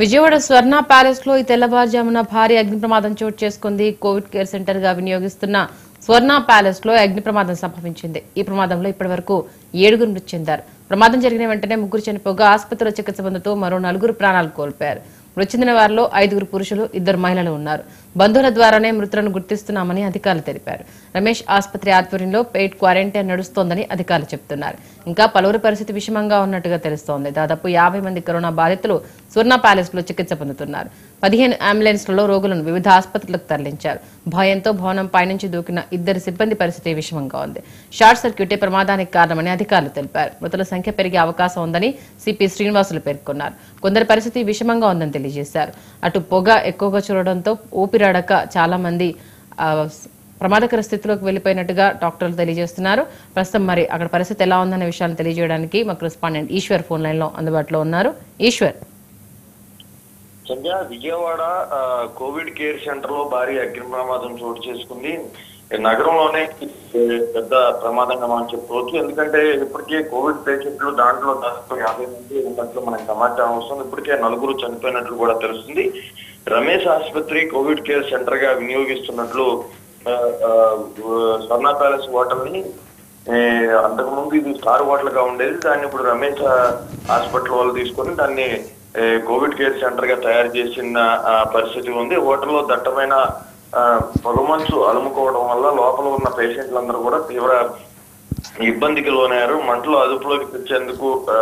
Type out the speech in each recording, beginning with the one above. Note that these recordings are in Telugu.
విజయవాడ స్వర్ణ ప్యాలెస్ లో ఈ తెల్లవారుజామున భారీ అగ్ని ప్రమాదం చోటు చేసుకుంది కోవిడ్ కేర్ సెంటర్ గా వినియోగిస్తున్న స్వర్ణ ప్యాలెస్ లో అగ్ని ప్రమాదం సంభవించింది ఈ ప్రమాదంలో ఇప్పటివరకు ఏడుగురు మృతి చెందారు ప్రమాదం జరిగిన వెంటనే ముగ్గురు చనిపోగా ఆసుపత్రిలో చికిత్స పొందుతూ మరో నలుగురు ప్రాణాలు కోల్పోయారు మృతి చెందిన వారిలో ఐదుగురు పురుషులు ఇద్దరు మహిళలు ఉన్నారు బంధువుల ద్వారానే మృతులను గుర్తిస్తున్నామని అధికారులు తెలిపారు రమేష్ ఆసుపత్రి ఆధ్వర్యంలో పెయిడ్ క్వారంటైన్ నడుస్తోందని అధికారులు చెబుతున్నారు ఇంకా పలువురి పరిస్థితి విషమంగా ఉన్నట్టుగా తెలుస్తోంది దాదాపు యాభై మంది కరోనా బాధితులు స్వర్ణ ప్యాలెస్ లో చికిత్స పొందుతున్నారు పదిహేను అంబులెన్స్లలో రోగులను వివిధ ఆసుపత్రులకు తరలించారు భయంతో భవనం పైనుంచి దూకిన ఇద్దరు సిబ్బంది పరిస్థితి విషమంగా ఉంది షార్ట్ సర్క్యూటే ప్రమాదానికి కారణమని అధికారులు తెలిపారు మృతుల సంఖ్య పెరిగే అవకాశం ఉందని సిపి శ్రీనివాసులు పేర్కొన్నారు కొందరి పరిస్థితి విషమంగా ఉందని తెలియజేశారు అటు పొగ ఎక్కువగా చూడడంతో ఊపిరాడక చాలా మంది ఆ, ప్రమాదకర స్థితిలోకి వెళ్లిపోయినట్టుగా డాక్టర్లు తెలియజేస్తున్నారు ప్రస్తుతం మరి అక్కడ పరిస్థితి ఎలా ఉందనే విషయాన్ని తెలియజేయడానికి మా కరెస్పాండెంట్ ఈశ్వర్ ఫోన్ లైన్ లో అందుబాటులో ఉన్నారు ఈశ్వర్ సంధ్య విజయవాడ ఆ, కోవిడ్ కేర్ సెంటర్ లో భారీ అగ్ని ప్రమాదం చోటు చేసుకుంది ఈ నగరంలోనే ఈ పెద్ద ప్రమాదంగా మనం చెప్పుకోవచ్చు ఎందుకంటే ఇప్పటికే కోవిడ్ పేషెంట్లు దాంట్లో దాదాపు యాభై మంది ఉన్నట్లు మనకు సమాచారం వస్తుంది ఇప్పటికే నలుగురు చనిపోయినట్లు కూడా తెలుస్తుంది రమేష్ ఆసుపత్రి కోవిడ్ కేర్ సెంటర్ గా వినియోగిస్తున్నట్లు ఆ, ఆ, స్వర్ణ ప్యాలెస్ హోటల్ ని ఏ, అంతకుముందు ఇది స్టార్ హోటల్ గా ఉండేది దాన్ని ఇప్పుడు రమేష్ ఆ, హాస్పిటల్ వాళ్ళు తీసుకొని దాన్ని ఏ, కోవిడ్ కేర్ సెంటర్ గా తయారు చేసిన ఆ, పరిస్థితి ఉంది హోటల్లో దట్టమైన ఆ, పొగమంచు అలుముకోవడం వల్ల లోపల ఉన్న పేషెంట్లందరూ కూడా తీవ్ర ఇబ్బందికి లోనయ్యారు మంటలు అదుపులోకి తెచ్చేందుకు ఆ,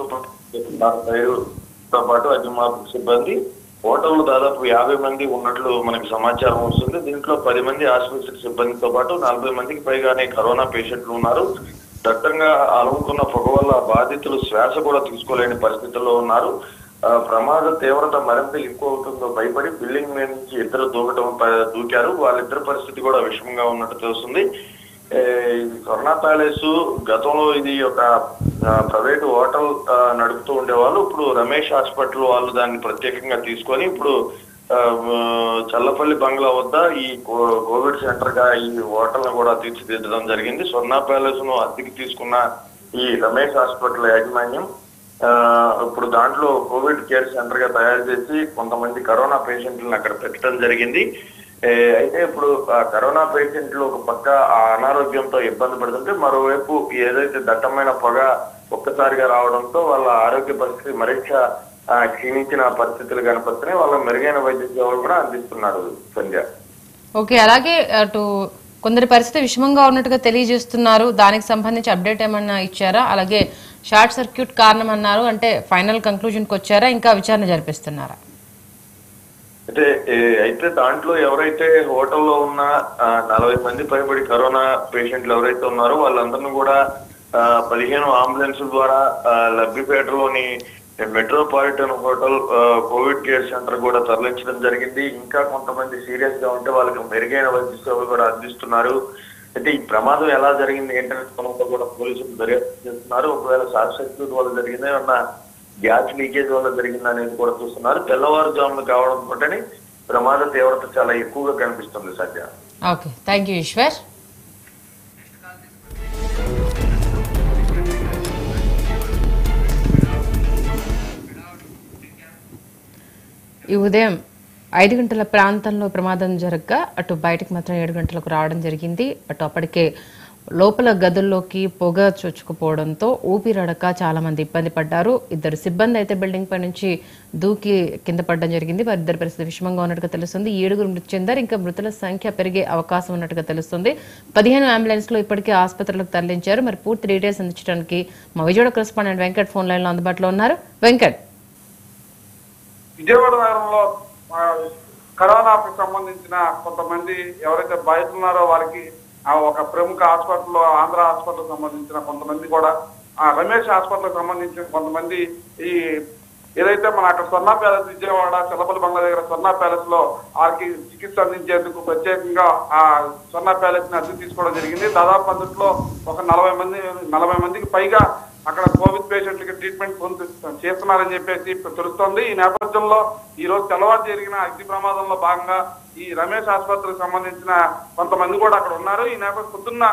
విశ్వతో పాటు అగ్నిమాపక సిబ్బంది హోటల్లో దాదాపు యాభై మంది ఉన్నట్లు మనకి సమాచారం వస్తుంది దీంట్లో పది మంది ఆసుపత్రి సిబ్బందితో పాటు నలభై మందికి పైగానే కరోనా పేషెంట్లు ఉన్నారు దట్టంగా అలుముకున్న పొగ వల్ల బాధితులు శ్వాస కూడా తీసుకోలేని పరిస్థితుల్లో ఉన్నారు ఆ, ప్రమాద తీవ్రత మరింత ఎక్కువ అవుతుందో భయపడి బిల్డింగ్ మీద నుంచి ఇద్దరు దూకటం ప- దూకారు వాళ్ళిద్దరి పరిస్థితి కూడా విషమంగా ఉన్నట్టు తెలుస్తుంది ఏ, ఇది కరోనా ప్యాలెస్ గతంలో ఇది ఒక ఆ, ప్రైవేట్ హోటల్ ఆ, నడుపుతూ ఉండేవాళ్ళు ఇప్పుడు రమేష్ హాస్పిటల్ వాళ్ళు దాన్ని ప్రత్యేకంగా తీసుకొని ఇప్పుడు ఆ, ఆ, చల్లపల్లి బంగ్లా వద్ద ఈ కో- కోవిడ్ సెంటర్ గా ఈ హోటల్ ను కూడా తీర్చిదిద్దడం జరిగింది స్వర్ణ ప్యాలెస్ ను అద్దెకి తీసుకున్న ఈ రమేష్ హాస్పిటల్ యాజమాన్యం ఆ, ఇప్పుడు దాంట్లో కోవిడ్ కేర్ సెంటర్ గా తయారు చేసి కొంతమంది కరోనా పేషెంట్లను అక్కడ పెట్టడం జరిగింది ఏ, అయితే ఇప్పుడు ఆ కరోనా పేషెంట్లు ఒక పక్క ఆ అనారోగ్యంతో ఇబ్బంది పడుతుంటే మరోవైపు ఏదైతే దట్టమైన పొగ ఒక్కసారిగా రావడంతో వాళ్ళ ఆరోగ్య పరిస్థితి మరింత ఆ, క్షీణించిన పరిస్థితులు కనపడుతున్నాయి వాళ్ళ మెరుగైన వైద్య సేవలు కూడా అందిస్తున్నారు సంధ్య ఓకే అలాగే అటు కొందరి పరిస్థితి విషమంగా ఉన్నట్టుగా తెలియజేస్తున్నారు దానికి సంబంధించి అప్డేట్ ఏమన్నా ఇచ్చారా అలాగే షార్ట్ సర్క్యూట్ కారణం అన్నారు అంటే ఫైనల్ కంక్లూజన్ కి వచ్చారా ఇంకా విచారణ జరిపిస్తున్నారా అంటే ఏ, అయితే దాంట్లో ఎవరైతే హోటల్లో ఉన్న ఆ, నలభై మంది పైబడి కరోనా పేషెంట్లు ఎవరైతే ఉన్నారో వాళ్ళందరినీ కూడా ఆ, పదిహేను అంబులెన్స్ ద్వారా ఆ, లబ్బిపేటలోని మెట్రోపాలిటన్ హోటల్ ఆ, కోవిడ్ కేర్ సెంటర్ కూడా తరలించడం జరిగింది ఇంకా కొంతమంది సీరియస్ గా ఉంటే వాళ్ళకి మెరుగైన వైద్య సేవలు కూడా అందిస్తున్నారు అయితే ఈ ప్రమాదం ఎలా జరిగింది ఏంటనే కోణంలో కూడా పోలీసులు దర్యాప్తు చేస్తున్నారు ఒకవేళ షార్ట్ సర్క్యూట్ వల్ల జరిగిందే ఉన్న గ్యాస్ లీకేజ్ వల్ల జరిగింది అనేది కూడా చూస్తున్నారు తెల్లవారుజామున కావడం తోటని ప్రమాద తీవ్రత చాలా ఎక్కువగా కనిపిస్తుంది Satya okay thank you Eshwar ఈ ఉదయం ఐదు గంటల ప్రాంతంలో ప్రమాదం జరగగా అటు బయటకు మాత్రం ఏడు గంటలకు రావడం జరిగింది అటు అప్పటికే లోపల గదుల్లోకి పొగ చొచ్చుకుపోవడంతో ఊపిరడక చాలా మంది ఇబ్బంది పడ్డారు ఇద్దరు సిబ్బంది అయితే బిల్డింగ్ పై నుంచి దూకి కింద పడడం జరిగింది వారిద్దరి పరిస్థితి విషమంగా ఉన్నట్టుగా తెలుస్తుంది ఏడుగురు మృతి చెందారు ఇంకా మృతుల సంఖ్య పెరిగే అవకాశం ఉన్నట్టుగా తెలుస్తుంది పదిహేను అంబులెన్స్ లో ఇప్పటికే ఆసుపత్రులకు తరలించారు మరి పూర్తి డీటెయిల్స్ అందించడానికి మా Vijayawada correspondent Venkat phone line లో అందుబాటులో ఉన్నారు వెంకట్ విజయవాడ నగరంలో ఆ, కరోనాకు సంబంధించిన కొంతమంది ఎవరైతే బాధితున్నారో వారికి ఆ ఒక ప్రముఖ హాస్పిటల్లో ఆంధ్ర హాస్పిటల్ సంబంధించిన కొంతమంది కూడా ఆ రమేష్ హాస్పిటల్ సంబంధించిన కొంతమంది ఈ ఏదైతే మన అక్కడ స్వర్ణ ప్యాలెస్ విజయవాడ చల్లపల్లి బంగ్లా దగ్గర స్వర్ణ ప్యాలెస్ లో వారికి చికిత్స అందించేందుకు ప్రత్యేకంగా ఆ స్వర్ణ ప్యాలెస్ ని అద్దె తీసుకోవడం జరిగింది దాదాపు అందులో ఒక నలభై మంది నలభై మందికి పైగా అక్కడ కోవిడ్ పేషెంట్లకి ట్రీట్మెంట్ పొందు చేస్తున్నారని చెప్పేసి ఇప్పుడు తెలుస్తోంది ఈ నేపథ్యంలో ఈ రోజు తెల్లవారు జరిగిన అగ్ని ప్రమాదంలో భాగంగా ఈ రమేష్ ఆసుపత్రికి సంబంధించిన కొంతమంది కూడా అక్కడ ఉన్నారు ఈ నేపథ్యం పొద్దున్న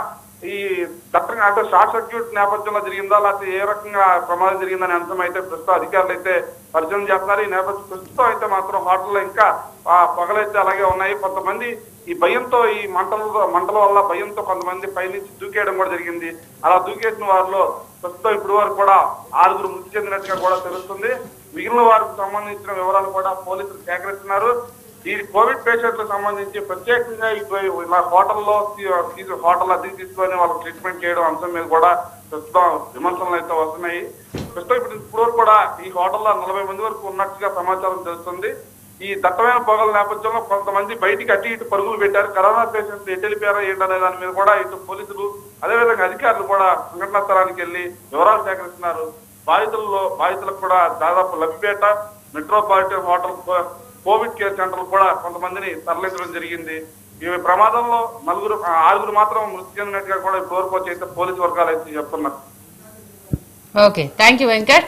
ఈ దట్టంగా అంటే షార్ట్ సర్క్యూట్ నేపథ్యంలో జరిగిందా లేకపోతే ఏ రకంగా ప్రమాదం జరిగిందనే అంశం అయితే ప్రస్తుతం అధికారులు అయితే పరిశీలన చేస్తున్నారు ఈ నేపథ్యం ప్రస్తుతం అయితే మాత్రం హోటల్లో ఇంకా ఆ పొగలైతే అలాగే ఉన్నాయి కొంతమంది ఈ భయంతో ఈ మంటల మంటల వల్ల భయంతో కొంతమంది పైనుంచి దూకేయడం కూడా జరిగింది అలా దూకేసిన వారిలో ప్రస్తుతం ఇప్పటి వరకు కూడా ఆరుగురు మృతి చెందినట్టుగా కూడా తెలుస్తుంది మిగిలిన వారికి సంబంధించిన వివరాలు కూడా పోలీసులు సేకరిస్తున్నారు ఈ కోవిడ్ పేషెంట్లకు సంబంధించి ప్రత్యేకంగా ఈ- ఇలా హోటల్లో తీ- తీసు- హోటల్ అద్దెకి తీసుకొని వాళ్ళకి ట్రీట్మెంట్ చేయడం అంశం మీద కూడా ప్రస్తుతం విమర్శలు అయితే వస్తున్నాయి ప్రస్తుతం ఇప్పుడు ఇప్పుడు వరకు కూడా ఈ హోటల్లో నలభై మంది వరకు ఉన్నట్టుగా సమాచారం తెలుస్తుంది ఈ దట్టమైన పొగల నేపథ్యంలో కొంతమంది బయటికి అటు ఇటు పరుగులు పెట్టారు కరోనా పేషెంట్స్ ఎటు వెళ్ళిపోయారో ఏంటనే దాని మీద కూడా ఇటు పోలీసులు అదేవిధంగా అధికారులు కూడా సంఘటనా స్థలానికి వెళ్లి వివరాలు సేకరిస్తున్నారు బాధితుల్లో బాధితులకు కూడా దాదాపు లబ్బిపేట మెట్రోపాలిటన్ హోటల్ కో- కోవిడ్ కేర్ సెంటర్ కూడా కొంతమందిని తరలించడం జరిగింది ఈ ప్రమాదంలో నలుగురు ఆ, ఆరుగురు మాత్రం మృతి చెందినట్టుగా కూడా ఇప్పటివరకు వచ్చి అయితే పోలీసు వర్గాలు అయితే చెప్తున్నారు ఓకే థ్యాంక్ యూ వెంకట్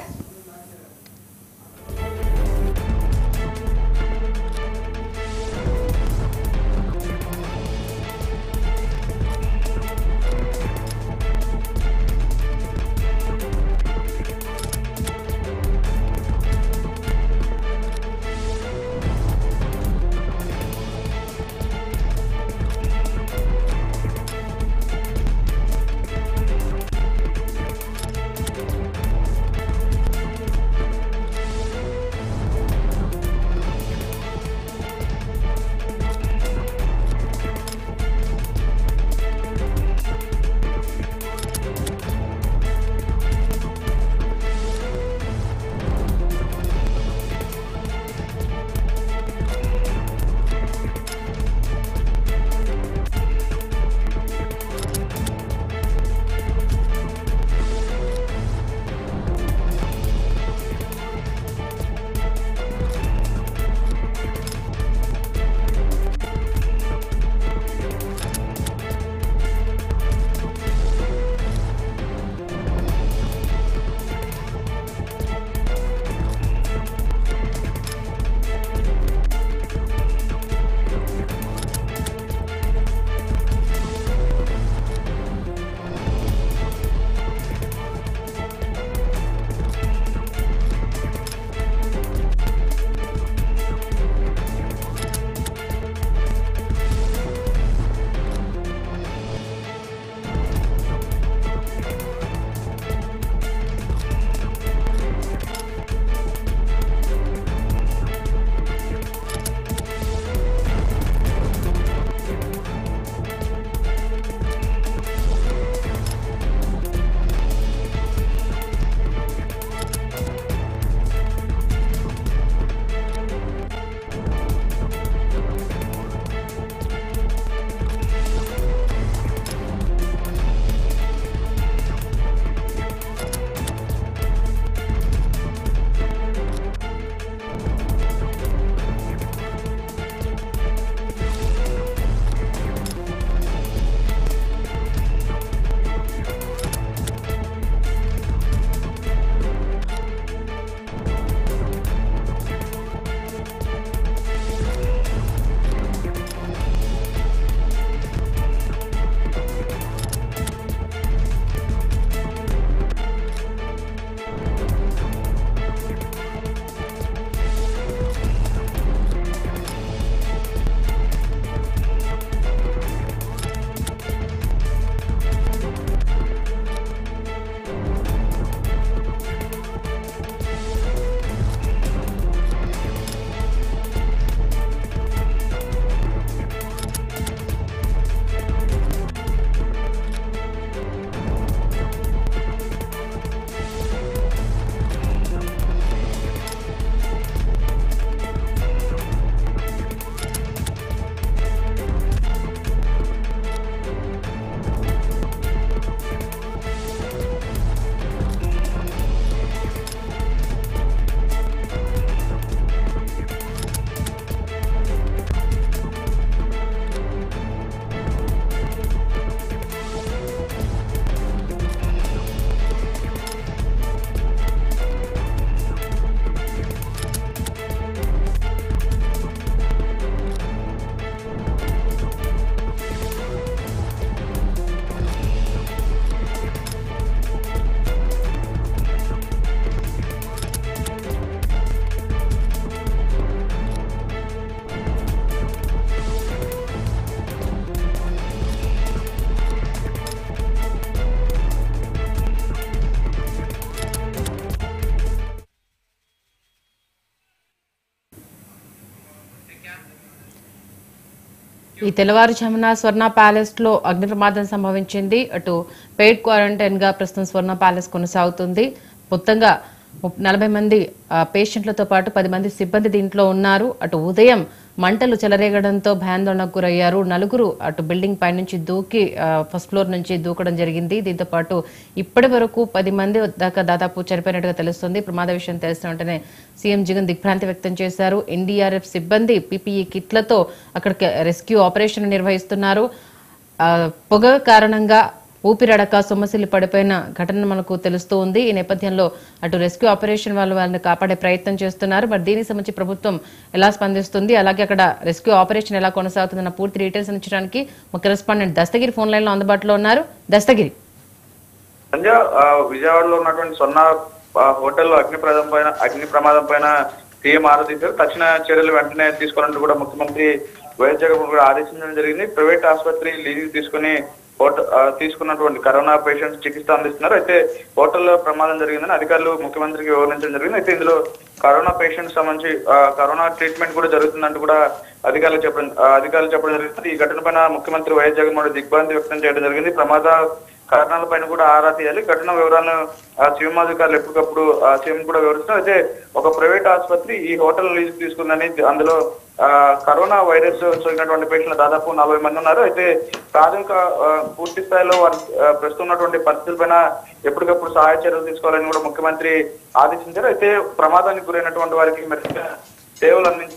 ఈ తెల్లవారుజామున స్వర్ణ ప్యాలెస్ లో అగ్ని ప్రమాదం సంభవించింది అటు పెయిడ్ క్వారంటైన్ గా ప్రస్తుతం స్వర్ణ ప్యాలెస్ కొనసాగుతుంది మొత్తంగా ముప్- నలభై మంది ఆ, పేషెంట్లతో పాటు పది మంది సిబ్బంది దీంట్లో ఉన్నారు అటు ఉదయం మంటలు చెలరేగడంతో భయాందోళనకు గురయ్యారు నలుగురు అటు బిల్డింగ్ పైనుంచి దూకి ఆ, ఫస్ట్ ఫ్లోర్ నుంచి దూకడం జరిగింది దీంతో పాటు ఇప్పటి వరకు పది మంది దాకా దాదాపు చనిపోయినట్టుగా తెలుస్తుంది ప్రమాద విషయం తెలిసిన వెంటనే సీఎం జగన్ దిగ్భ్రాంతి వ్యక్తం చేశారు ఎన్డీఆర్ఎఫ్ సిబ్బంది పీపీఈ కిట్లతో అక్కడికి రెస్క్యూ ఆపరేషన్ నిర్వహిస్తున్నారు ఆ, పొగ కారణంగా ఊపిరడక సొమ్మసిల్లి పడిపోయిన ఘటన మనకు తెలుస్తూ ఉంది ఈ నేపథ్యంలో అటు రెస్క్యూ ఆపరేషన్ వాళ్ళు వాళ్ళని కాపాడే ప్రయత్నం చేస్తున్నారు మరి దీనికి సంబంధించి ప్రభుత్వం ఎలా స్పందిస్తుంది అలాగే అక్కడ రెస్క్యూ ఆపరేషన్ ఎలా కొనసాగుతుందన్న పూర్తి డీటెయిల్స్ అందించడానికి మా కరెస్పాండెంట్ దస్తగిరి ఫోన్ లైన్ లో అందుబాటులో ఉన్నారు దస్తగిరి సంధ్య ఆ, విజయవాడలో ఉన్నటువంటి సొన్న ఆ, హోటల్లో అగ్ని ప్రమాదం పైన అగ్ని ప్రమాదం పైన సీఎం ఆరాధించారు తక్షణ చర్యలు వెంటనే తీసుకోవాలంటూ కూడా ముఖ్యమంత్రి వైఎస్ జగన్ కూడా ఆదేశించడం జరిగింది ప్రైవేట్ ఆసుపత్రి లీజ్ తీసుకుని హోటల్ ఆ, తీసుకున్నటువంటి కరోనా పేషెంట్స్ చికిత్స అందిస్తున్నారు అయితే హోటల్లో ప్రమాదం జరిగిందని అధికారులు ముఖ్యమంత్రికి వివరించడం జరిగింది అయితే ఇందులో కరోనా పేషెంట్స్ సంబంధించి ఆ, కరోనా ట్రీట్మెంట్ కూడా జరుగుతుందంటూ కూడా అధికారులు చెప్పడం ఆ, అధికారులు చెప్పడం జరిగింది ఈ ఘటన పైన ముఖ్యమంత్రి వైఎస్ జగన్మోహన్ దిగ్భ్రాంతి వ్యక్తం చేయడం జరిగింది ప్రమాద కారణాలపైన కూడా ఆరా తీయాలి ఘటన వివరాలను ఆ, సీఎం అధికారులు ఎప్పటికప్పుడు ఆ, సీఎం కూడా వివరిస్తున్నారు అయితే ఒక ప్రైవేట్ ఆసుపత్రి ఈ హోటల్ లీజ్ తీసుకుందని అందులో ఆ, కరోనా వైరస్ సోకినటువంటి పేషెంట్లు దాదాపు నలభై మంది ఉన్నారు అయితే ప్రాథమిక ఆ, పూర్తి స్థాయిలో వారి ఆ, ప్రస్తుతం ఉన్నటువంటి పరిస్థితులపైన ఎప్పటికప్పుడు సహాయ చర్యలు తీసుకోవాలని కూడా ముఖ్యమంత్రి ఆదేశించారు అయితే ప్రమాదానికి గురైనటువంటి వారికి మరి సేవలు అందించి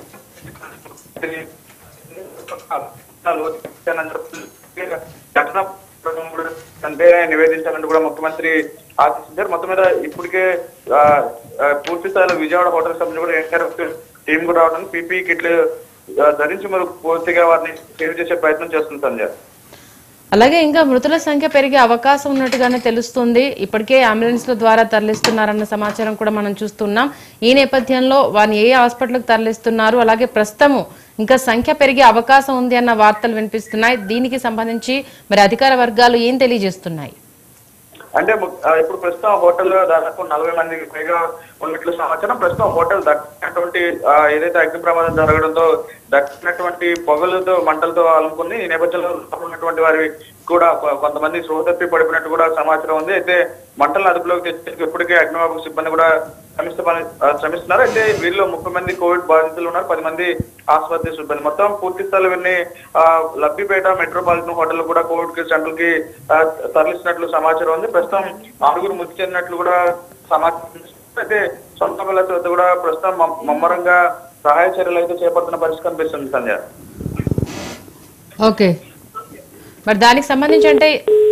ఘటన అంటే నివేదించాలంటూ కూడా ముఖ్యమంత్రి ఆదేశించారు మొత్తం మీద ఇప్పటికే ఆ, ఆ, పూర్తి స్థాయిలో విజయవాడ హోటల్ సంబంధించి కూడా ఎన్ఆర్ఎఫ్ టీం కూడా రావడం పీపీ కిట్లు ఆ, ధరించి మరి పూర్తిగా వారిని సేవ్ చేసే ప్రయత్నం చేస్తుంది సంజయ్ అలాగే ఇంకా మృతుల సంఖ్య పెరిగే అవకాశం ఉన్నట్టుగానే తెలుస్తుంది ఇప్పటికే అంబులెన్స్ల ద్వారా తరలిస్తున్నారన్న సమాచారం కూడా మనం చూస్తున్నాం ఈ నేపథ్యంలో వారిని ఏ హాస్పిటల్కి తరలిస్తున్నారు అలాగే ప్రస్తుతము ఇంకా సంఖ్య పెరిగే అవకాశం ఉంది అన్న వార్తలు వినిపిస్తున్నాయి దీనికి సంబంధించి మరి అధికార వర్గాలు ఏం తెలియజేస్తున్నాయి అంటే ము- ఆ, ఇప్పుడు ప్రస్తుతం హోటల్లో దాదాపు నలభై మందికి పైగా ఉన్నట్లు సమాచారం ప్రస్తుతం హోటల్ దక్కినటువంటి ఆ, ఏదైతే అగ్ని ప్రమాదం జరగడంతో దక్కినటువంటి పొగలతో మంటలతో అలుముకుంది ఈ నేపథ్యంలో లోపల ఉన్నటువంటి వారి కూడా కొ- కొంతమంది స్పృహ తప్పి పడిపోయినట్టు కూడా సమాచారం ఉంది అయితే మంటలను అదుపులోకి తెచ్చేందుకు ఇప్పటికే అగ్నిమాపక సిబ్బంది కూడా శ్రమిస్తూ పని ఆ, శ్రమిస్తున్నారు అయితే వీరిలో ముప్పై మంది కోవిడ్ బాధితులు ఉన్నారు పది మంది ఆసుపత్రి సిబ్బంది మొత్తం పూర్తి స్థాయిలో వీరిని ఆ, లబ్బిపేట మెట్రోపాలిటన్ హోటల్ కూడా కోవిడ్ కేర్ సెంటర్ కి ఆ, తరలిస్తున్నట్లు సమాచారం ఉంది ప్రస్తుతం ఆరుగురు మృతి చెందినట్లు కూడా సమాచారం ఉంది. అయితే సొంత పిల్లలతో కూడా ప్రస్తుతం మమ్- ముమ్మరంగా సహాయ చర్యలు అయితే చేపడుతున్న పరిస్థితి కనిపిస్తుంది సంధ్య ఓకే మరి దానికి సంబంధించి అంటే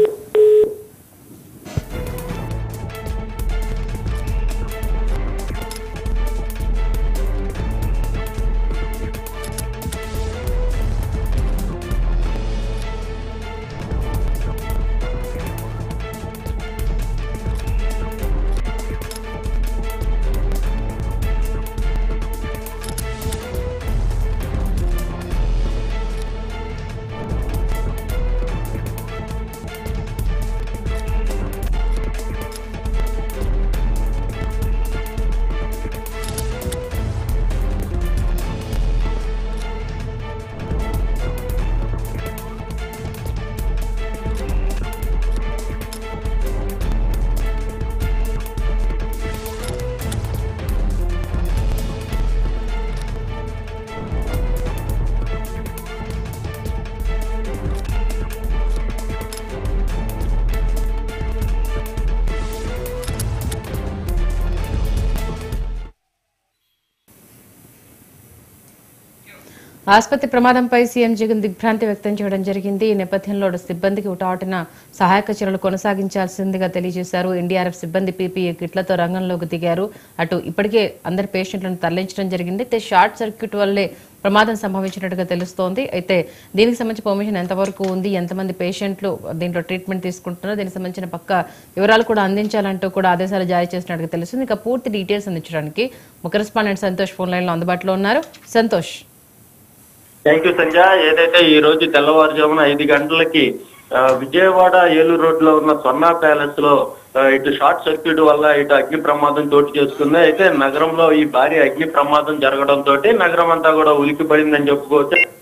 ఆసుపత్రి ప్రమాదంపై సీఎం జగన్ దిగ్భ్రాంతి వ్యక్తం చేయడం జరిగింది ఈ నేపథ్యంలో సిబ్బందికి ఉటాటున సహాయక చర్యలు కొనసాగించాల్సిందిగా తెలియజేశారు ఎన్డీఆర్ఎఫ్ సిబ్బంది పీపీఈ కిట్లతో రంగంలోకి దిగారు అటు ఇప్పటికే అందరి పేషెంట్లను తరలించడం జరిగింది అయితే షార్ట్ సర్క్యూట్ వల్లే ప్రమాదం సంభవించినట్టుగా తెలుస్తోంది అయితే దీనికి సంబంధించి పర్మిషన్ ఎంతవరకు ఉంది ఎంతమంది పేషెంట్లు దీంట్లో ట్రీట్మెంట్ తీసుకుంటున్నారో దీనికి సంబంధించిన పక్క వివరాలు కూడా అందించాలంటూ కూడా ఆదేశాలు జారీ చేసినట్టుగా తెలుస్తుంది ఇక పూర్తి డీటెయిల్స్ అందించడానికి ముఖ్య కరెస్పాండెంట్ సంతోష్ ఫోన్ లైన్ లో అందుబాటులో ఉన్నారు సంతోష్ థ్యాంక్ యూ సంజ ఏదైతే ఈ రోజు తెల్లవారుజామున ఐదు గంటలకి ఆ, విజయవాడ ఏలూరు రోడ్ లో ఉన్న స్వర్ణ ప్యాలెస్ లో ఆ, ఇటు షార్ట్ సర్క్యూట్ వల్ల ఇటు అగ్ని ప్రమాదం చోటు చేసుకుంది అయితే నగరంలో ఈ భారీ అగ్ని ప్రమాదం జరగడం తోటి నగరం అంతా కూడా ఉలికి పడిందని చెప్పుకోవచ్చు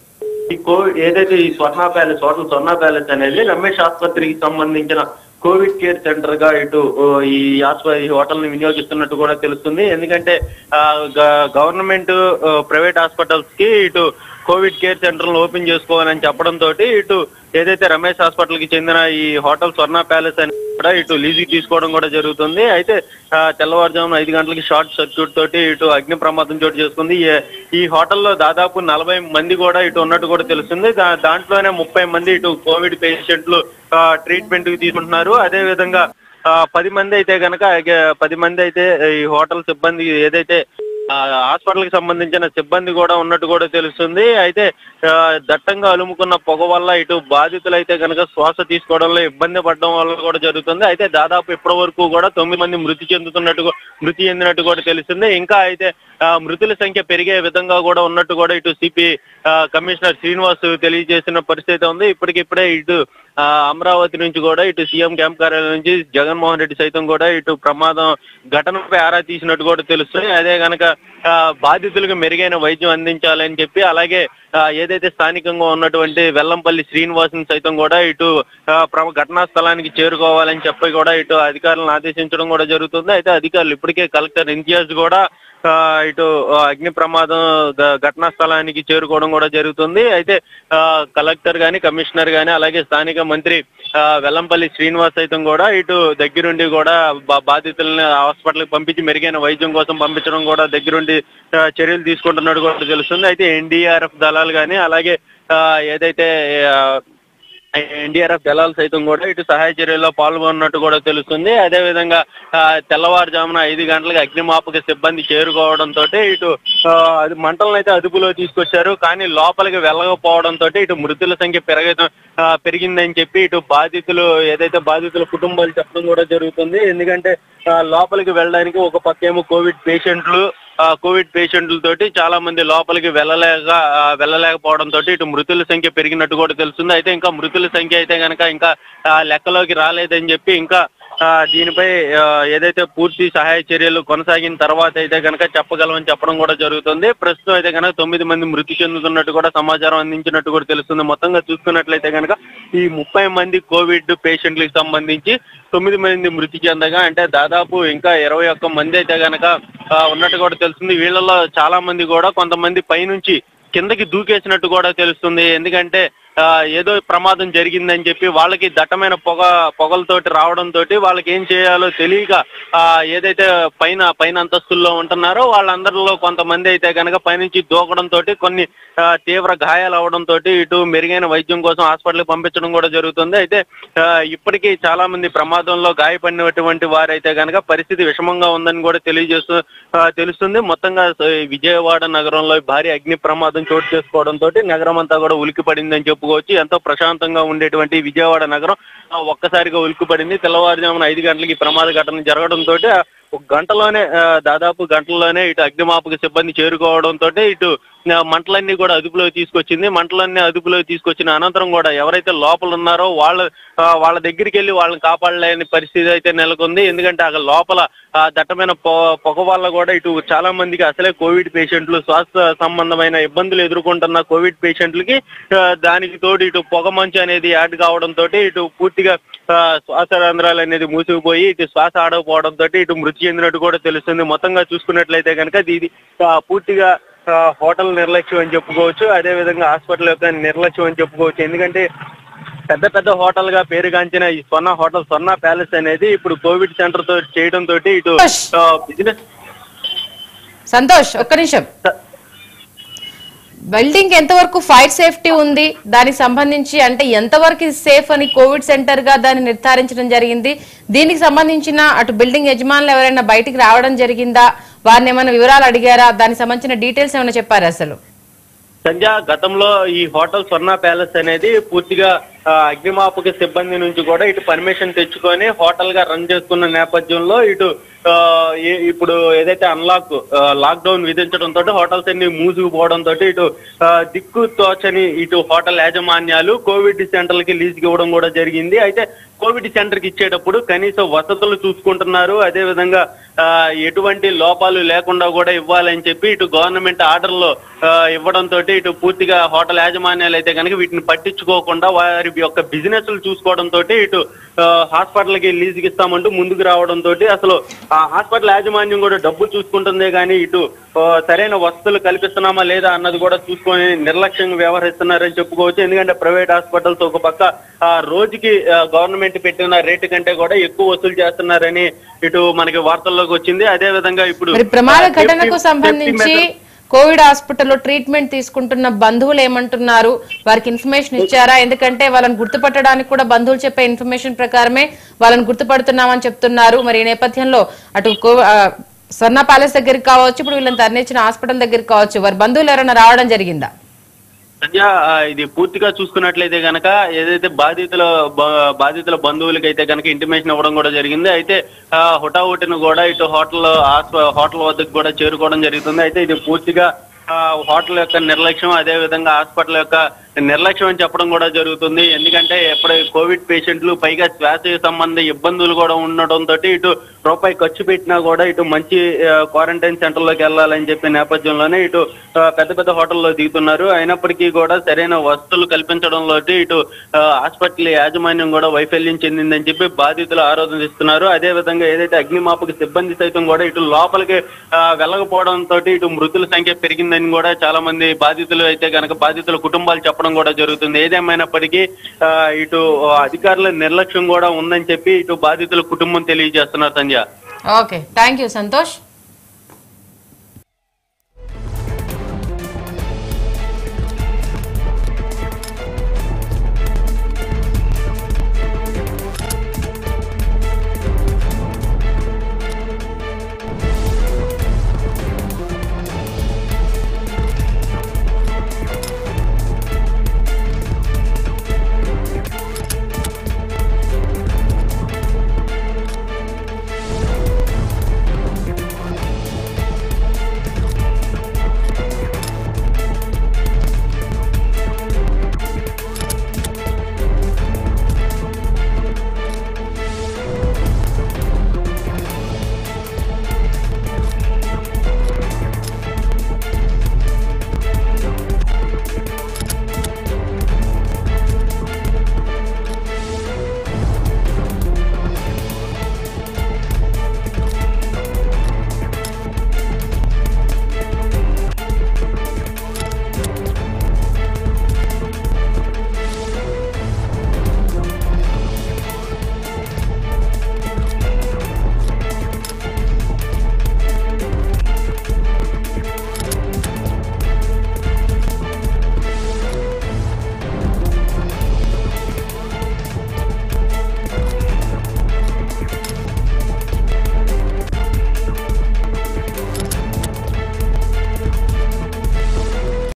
ఈ కో ఏదైతే ఈ స్వర్ణ ప్యాలెస్ హోటల్ స్వర్ణ ప్యాలెస్ అనేది రమేష్ ఆసుపత్రికి సంబంధించిన కోవిడ్ కేర్ సెంటర్ గా ఇటు ఓ, ఈ ఆస్ప- ఈ హోటల్ ని వినియోగిస్తున్నట్టు కూడా తెలుస్తుంది ఎందుకంటే ఆ, గ- గవర్నమెంట్ ఆ, ప్రైవేట్ హాస్పిటల్స్ కి ఇటు కోవిడ్ కేర్ సెంటర్ ఓపెన్ చేసుకోవాలని చెప్పడంతో ఇటు ఏదైతే రమేష్ హాస్పిటల్ కి చెందిన ఈ హోటల్ స్వర్ణ ప్యాలెస్ అని కూడా ఇటు లీజుకి తీసుకోవడం కూడా జరుగుతుంది అయితే ఆ, తెల్లవారుజామున ఐదు గంటలకి షార్ట్ సర్క్యూట్ తోటి ఇటు అగ్ని ప్రమాదం చోటు చేసుకుంది ఈ- ఈ హోటల్లో దాదాపు నలభై మంది కూడా ఇటు ఉన్నట్టు కూడా తెలుస్తుంది దా- దాంట్లోనే ముప్పై మంది ఇటు కోవిడ్ పేషెంట్లు ట్రీట్మెంట్ కి తీసుకుంటున్నారు అదే విధంగా ఆ, పది మంది అయితే గనక ఇక పది మంది అయితే ఈ హోటల్ సిబ్బంది ఏదైతే హాస్పిటల్ కి సంబంధించిన సిబ్బంది కూడా ఉన్నట్టు కూడా తెలుస్తుంది అయితే ఆ, దట్టంగా అలుముకున్న పొగ వల్ల ఇటు బాధితులు అయితే కనుక శ్వాస తీసుకోవడంలో ఇబ్బంది పడడం వల్ల కూడా జరుగుతుంది అయితే దాదాపు ఇప్పటి వరకు కూడా తొమ్మిది మంది మృతి చెందుతున్నట్టు కూ- మృతి చెందినట్టు కూడా తెలుస్తుంది ఇంకా అయితే ఆ, మృతుల సంఖ్య పెరిగే విధంగా కూడా ఉన్నట్టు కూడా ఇటు సిపి కమిషనర్ శ్రీనివాస్ తెలియజేసిన పరిస్థితి ఉంది ఇప్పటికిప్పుడే ఇటు ఆ, అమరావతి నుంచి కూడా ఇటు సీఎం క్యాంప్ కార్యాలయం నుంచి జగన్మోహన్ రెడ్డి సైతం కూడా ఇటు ప్రమాదం ఘటనపై ఆరా తీసినట్టు కూడా తెలుస్తుంది అదే గనక ఆ, బాధితులకు మెరుగైన వైద్యం అందించాలని చెప్పి అలాగే ఆ, ఏదైతే స్థానికంగా ఉన్నటువంటి వెల్లంపల్లి శ్రీనివాసుని సైతం కూడా ఇటు ఆ, ప్ర- ఘటనా స్థలానికి చేరుకోవాలని చెప్పి కూడా ఇటు అధికారులను ఆదేశించడం కూడా జరుగుతుంది అయితే అధికారులు ఇప్పటికే కలెక్టర్ ఇంతియాజ్ కూడా ఆ, ఇటు ఆ, అగ్ని ప్రమాదం గ- ఘటనా స్థలానికి చేరుకోవడం కూడా జరుగుతుంది అయితే ఆ, కలెక్టర్ గాని కమిషనర్ గాని అలాగే స్థానిక మంత్రి ఆ, వెల్లంపల్లి శ్రీనివాస్ సైతం కూడా ఇటు దగ్గరుండి కూడా బా- బాధితుల్ని హాస్పిటల్కి పంపించి మెరుగైన వైద్యం కోసం పంపించడం కూడా దగ్గరుండి ఆ, చర్యలు తీసుకుంటున్నట్టు కూడా తెలుస్తుంది అయితే ఎన్డీఆర్ఎఫ్ దళాలు కానీ అలాగే ఆ, ఏదైతే ఆ, ఎన్డీఆర్ఎఫ్ దళాలు సైతం కూడా ఇటు సహాయ చర్యల్లో పాల్గొన్నట్టు కూడా తెలుస్తుంది అదే విధంగా ఆ, తెల్లవారుజామున ఐదు గంటలకు అగ్నిమాపక సిబ్బంది చేరుకోవడంతో ఇటు ఆ, అది మంటలను అయితే అదుపులో తీసుకొచ్చారు కానీ లోపలికి వెళ్ళకపోవడంతో ఇటు మృతుల సంఖ్య పెరగ ఆ, పెరిగిందని చెప్పి ఇటు బాధితులు ఏదైతే బాధితుల కుటుంబాలు చెప్పడం కూడా జరుగుతుంది ఎందుకంటే ఆ, లోపలికి వెళ్ళడానికి ఒక పక్కేమో కోవిడ్ పేషెంట్లు ఆ, కోవిడ్ పేషెంట్లతోటి చాలా మంది లోపలికి వెళ్ళలేక ఆ, వెళ్ళలేకపోవడం తోటి ఇటు మృతుల సంఖ్య పెరిగినట్టు కూడా తెలుస్తుంది అయితే ఇంకా మృతుల సంఖ్య అయితే కనుక ఇంకా ఆ, లెక్కలోకి రాలేదని చెప్పి ఇంకా ఆ, దీనిపై ఆ, ఏదైతే పూర్తి సహాయ చర్యలు కొనసాగిన తర్వాత అయితే కనుక చెప్పగలమని చెప్పడం కూడా జరుగుతుంది ప్రస్తుతం అయితే కనుక తొమ్మిది మంది మృతి చెందుతున్నట్టు కూడా సమాచారం అందించినట్టు కూడా తెలుస్తుంది మొత్తంగా చూసుకున్నట్లయితే కనుక ఈ ముప్పై మంది కోవిడ్ పేషెంట్లకు సంబంధించి తొమ్మిది మంది మృతి చెందగా అంటే దాదాపు ఇంకా ఇరవై ఒక్క మంది అయితే గనక ఆ, ఉన్నట్టు కూడా తెలుస్తుంది వీళ్ళలో చాలా మంది కూడా కొంతమంది పైనుంచి కిందకి దూకేసినట్టు కూడా తెలుస్తుంది ఎందుకంటే ఆ, ఏదో ప్రమాదం జరిగిందని చెప్పి వాళ్ళకి దట్టమైన పొగ పొగలతోటి రావడంతో వాళ్ళకి ఏం చేయాలో తెలియక ఆ, ఏదైతే పైన పైన అంతస్తుల్లో ఉంటున్నారో వాళ్ళందరిలో కొంతమంది అయితే కనుక పైనుంచి దూకడంతో కొన్ని ఆ, తీవ్ర గాయాలు అవడంతో ఇటు మెరుగైన వైద్యం కోసం హాస్పిటల్కి పంపించడం కూడా జరుగుతుంది అయితే ఆ, ఇప్పటికీ చాలా మంది ప్రమాదంలో గాయపడినటువంటి వారైతే కనుక పరిస్థితి విషమంగా ఉందని కూడా తెలియజేస్తూ ఆ, తెలుస్తుంది మొత్తంగా స- విజయవాడ నగరంలో భారీ అగ్ని ప్రమాదం చోటు చేసుకోవడంతో నగరం అంతా కూడా ఉలికి పడిందని చెప్పుకోవచ్చు ఎంతో ప్రశాంతంగా ఉండేటువంటి విజయవాడ నగరం ఆ, ఒక్కసారిగా ఉలికి పడింది తెల్లవారుజామున ఐదు గంటలకి ఈ ప్రమాద ఘటన జరగడంతో ఒక గంటలోనే ఆ, దాదాపు గంటల్లోనే ఇటు అగ్నిమాపక సిబ్బంది చేరుకోవడంతో ఇటు ఆ, మంటలన్నీ కూడా అదుపులోకి తీసుకొచ్చింది మంటలన్నీ అదుపులోకి తీసుకొచ్చిన అనంతరం కూడా ఎవరైతే లోపల ఉన్నారో వాళ్ళ ఆ, వాళ్ళ దగ్గరికి వెళ్ళి వాళ్ళని కాపాడలేని పరిస్థితి అయితే నెలకొంది ఎందుకంటే అక్కడ లోపల ఆ, దట్టమైన పొ- పొగ వల్ల కూడా ఇటు చాలా మందికి అసలే కోవిడ్ పేషెంట్లు శ్వాస సంబంధమైన ఇబ్బందులు ఎదుర్కొంటున్న కోవిడ్ పేషెంట్లకి ఆ, దానికి తోడు ఇటు పొగ మంచు అనేది యాడ్ కావడంతో ఇటు పూర్తిగా ఆ, శ్వాస రంధ్రాలు అనేది మూసుకుపోయి ఇటు శ్వాస ఆడకపోవడంతో ఇటు మృతి చెందినట్టు కూడా తెలుస్తుంది మొత్తంగా చూసుకున్నట్లయితే కనుక ఇది ఆ, పూర్తిగా ఆ, హోటల్ నిర్లక్ష్యం అని చెప్పుకోవచ్చు అదే విధంగా హాస్పిటల్ యొక్క నిర్లక్ష్యం అని చెప్పుకోవచ్చు ఎందుకంటే పెద్ద పెద్ద హోటల్ గా పేరుగాంచిన ఈ స్వర్ణ హోటల్ స్వర్ణ ప్యాలెస్ అనేది ఇప్పుడు కోవిడ్ సెంటర్ తో చేయడం తోటి ఇటు బిజినెస్ సంతోష్ ఒక్క నిమిషం బిల్డింగ్ ఎంతవరకు ఫైర్ సేఫ్టీ ఉంది దానికి సంబంధించి అంటే ఎంతవరకు ఇది సేఫ్ అని కోవిడ్ సెంటర్ గా దాన్ని నిర్ధారించడం జరిగింది దీనికి సంబంధించిన అటు బిల్డింగ్ యజమానులు ఎవరైనా బయటికి రావడం జరిగిందా వారిని ఏమైనా వివరాలు అడిగారా దానికి సంబంధించిన డీటెయిల్స్ ఏమైనా చెప్పారా అసలు సంజ గతంలో ఈ హోటల్ స్వర్ణ ప్యాలెస్ అనేది పూర్తిగా ఆ, అగ్నిమాపక సిబ్బంది నుంచి కూడా ఇటు పర్మిషన్ తెచ్చుకొని హోటల్ గా రన్ చేస్తున్న నేపథ్యంలో ఇటు ఆ, ఏ- ఇప్పుడు ఏదైతే అన్లాక్ లాక్ డౌన్ విధించడంతో హోటల్స్ అన్ని మూసుకుపోవడంతో ఇటు ఆ, దిక్కు తోచని ఇటు హోటల్ యాజమాన్యాలు కోవిడ్ సెంటర్లకి లీజుకి ఇవ్వడం కూడా జరిగింది అయితే కోవిడ్ సెంటర్ కి ఇచ్చేటప్పుడు కనీస వసతులు చూసుకుంటున్నారు అదే విధంగా ఆ, ఎటువంటి లోపాలు లేకుండా కూడా ఇవ్వాలని చెప్పి ఇటు గవర్నమెంట్ ఆర్డర్లో ఇవ్వడంతో ఇటు పూర్తిగా హోటల్ యాజమాన్యాలు అయితే కనుక వీటిని పట్టించుకోకుండా వారి యొక్క బిజినెస్ చూసుకోవడంతో ఇటు హాస్పిటల్ కి లీజుకి ఇస్తామంటూ ముందుకు రావడంతో అసలు ఆ హాస్పిటల్ యాజమాన్యం కూడా డబ్బు చూసుకుంటుందే కానీ ఇటు ఆ, సరైన వసతులు కల్పిస్తున్నామా లేదా అన్నది కూడా చూసుకొని నిర్లక్ష్యంగా వ్యవహరిస్తున్నారని చెప్పుకోవచ్చు ఎందుకంటే ప్రైవేట్ హాస్పిటల్స్ ఒక పక్క ఆ రోజుకి గవర్నమెంట్ పెట్టిన రేటు కంటే కూడా ఎక్కువ వసూలు చేస్తున్నారని ఇటు మనకి వార్తల్లోకి వచ్చింది అదే విధంగా ఇప్పుడు మరి ప్రమాద ఆ, ఘటనకు safety- సంబంధించి safety measures- కోవిడ్ హాస్పిటల్లో ట్రీట్మెంట్ తీసుకుంటున్న బంధువులు ఏమంటున్నారు వారికి ఇన్ఫర్మేషన్ ఇచ్చారా ఎందుకంటే వాళ్ళని గుర్తుపట్టడానికి కూడా బంధువులు చెప్పే ఇన్ఫర్మేషన్ ప్రకారమే వాళ్ళని గుర్తుపడుతున్నామని చెప్తున్నారు మరి ఈ నేపథ్యంలో అటు కో- ఆ, స్వర్ణ ప్యాలెస్ దగ్గరికి కావచ్చు ఇప్పుడు వీళ్ళని తరలించిన హాస్పిటల్ దగ్గరికి కావచ్చు వారి బంధువులు ఎవరైనా రావడం జరిగిందా సంధ్య ఆ, ఇది పూర్తిగా చూసుకున్నట్లయితే గనక ఏదైతే బాధితుల బ- బాధితుల బంధువులకి అయితే గనక ఇంటిమేషన్ ఇవ్వడం కూడా జరిగింది అయితే ఆ, హుటాహుటిన కూడా ఇటు హోటల్ హాస్ప- హోటల్ వద్దకు కూడా చేరుకోవడం జరుగుతుంది అయితే ఇది పూర్తిగా ఆ, హోటల్ యొక్క నిర్లక్ష్యం అదే విధంగా హాస్పిటల్ యొక్క నిర్లక్ష్యం అని చెప్పడం కూడా జరుగుతుంది ఎందుకంటే ఎప్పుడు కోవిడ్ పేషెంట్లు పైగా శ్వాస సంబంధ ఇబ్బందులు కూడా ఉండడంతో ఇటు రూపాయి ఖర్చు పెట్టినా కూడా ఇటు మంచి క్వారంటైన్ సెంటర్ లోకి వెళ్ళాలని చెప్పే నేపథ్యంలోనే ఇటు ఆ, పెద్ద పెద్ద హోటల్లో దిగుతున్నారు అయినప్పటికీ కూడా సరైన వసతులు కల్పించడంలో ఇటు ఆ, హాస్పిటల్ యాజమాన్యం కూడా వైఫల్యం చెందిందని చెప్పి బాధితులు ఆరోపిస్తున్నారు అదే విధంగా ఏదైతే అగ్నిమాపక సిబ్బంది సైతం కూడా ఇటు లోపలికి ఆ, వెళ్ళకపోవడంతో ఇటు మృతుల సంఖ్య పెరిగిందని కూడా చాలా మంది బాధితులు అయితే కనుక బాధితుల కుటుంబాలు చెప్పడం కూడా జరుగుతుంది ఏదేమైనప్పటికీ ఆ, ఇటు అధికారుల నిర్లక్ష్యం కూడా ఉందని చెప్పి ఇటు బాధితుల కుటుంబం తెలియజేస్తున్నారు Sanjay okay thank you Santosh